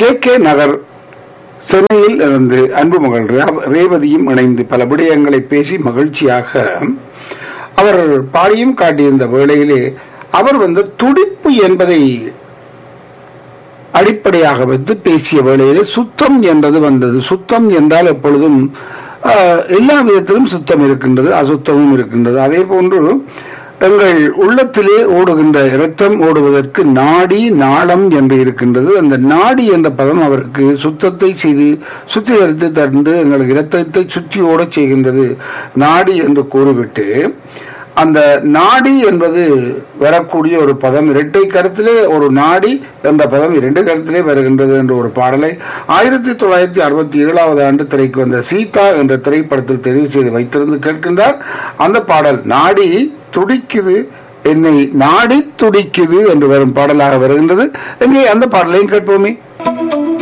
K K நகர் சென்னையில் இருந்து அன்பு மகள் ரே- ரேவதியும் இணைந்து பல விடயங்களை பேசி மகிழ்ச்சியாக அவர் பாடியும் காட்டியிருந்த வேளையிலே அவர் வந்து துடிப்பு என்பதை அடிப்படையாக வைத்து பேசிய வேளையிலே சுத்தம் என்பது வந்தது சுத்தம் என்றால் எப்பொழுதும் ஆஹ், எல்லா விதத்திலும் சுத்தம் இருக்கின்றது அசுத்தமும் இருக்கின்றது அதே போன்று எங்கள் உள்ளத்திலே ஓடுகின்ற இரத்தம் ஓடுவதற்கு நாடி நாளம் என்று இருக்கின்றது அந்த நாடி என்ற பதம் அவருக்கு சுத்தத்தை செய்து சுத்திகரித்து தந்து எங்களுக்கு இரத்தத்தை சுற்றி ஓடச் செய்கின்றது நாடி என்று கூறிவிட்டு அந்த நாடி என்பது வரக்கூடிய ஒரு பதம் இரட்டை கருத்திலே ஒரு நாடி என்ற பதம் இரண்டு கருத்திலே வருகின்றது என்ற ஒரு பாடலை ஆயிரத்தி தொள்ளாயிரத்தி அறுபத்தி ஏழாவது ஆண்டு திரைக்கு வந்த சீதா என்ற திரைப்படத்தில் தெரிவு செய்து வைத்திருந்து கேட்கின்றார் அந்த பாடல் நாடி துடிக்குது என்னை நாடி துடிக்குது என்று வரும் பாடலாக வருகின்றது எங்கே அந்த பாடலையும் கேட்போமே